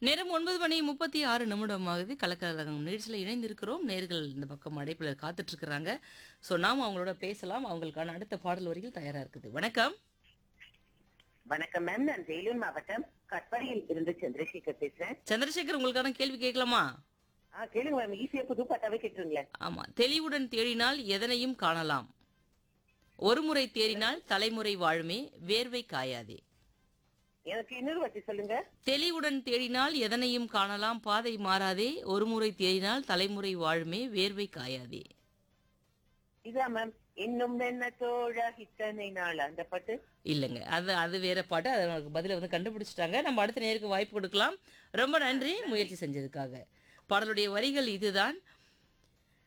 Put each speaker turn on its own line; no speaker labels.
நேரம் ஒன்பது மணி முப்பத்தி ஆறு நிமிடம் ஆகுது கலக்கலகம் நிகழ்ச்சியில் இணைந்திருக்கிறோம் நேர்கள் இந்த பக்கம் அடைப்பில் காத்துட்டு இருக்கிறாங்க ஸோ நாம் அவங்களோட பேசலாம் அவங்களுக்கான அடுத்த பாடல் வரிகள் தயாரா இருக்குது வணக்கம்
வணக்கம் மேம் நான் வேலூர் மாவட்டம் கட்பாடியில் இருந்து சந்திரசேகர் பேசுறேன்
சந்திரசேகர் உங்களுக்கான கேள்வி கேட்கலாமா
ஆ கேளுங்க மேம் ஈஸியா புது பாட்டாவே கேட்டுருங்களேன்
ஆமா தெளிவுடன் தேடினால் எதனையும் காணலாம் ஒருமுறை தேடினால் தலைமுறை வாழுமே வேர்வை காயாதே
எனக்கு இன்னொரு வாட்டி சொல்லுங்க
தெளிவுடன் தேடினால் எதனையும் காணலாம் பாதை மாறாதே ஒருமுறை தேடினால் தலைமுறை வாழுமே வேர்வை காயாதே
இதா மேம் இன்னும் என்ன தோழா இத்தனை நாள் அந்த பாட்டு
இல்லைங்க அது அது வேற பாட்டு அதை நமக்கு பதில வந்து கண்டுபிடிச்சிட்டாங்க நம்ம அடுத்த நேருக்கு வாய்ப்பு கொடுக்கலாம் ரொம்ப நன்றி முயற்சி செஞ்சதுக்காக பாடலுடைய வரிகள் இதுதான்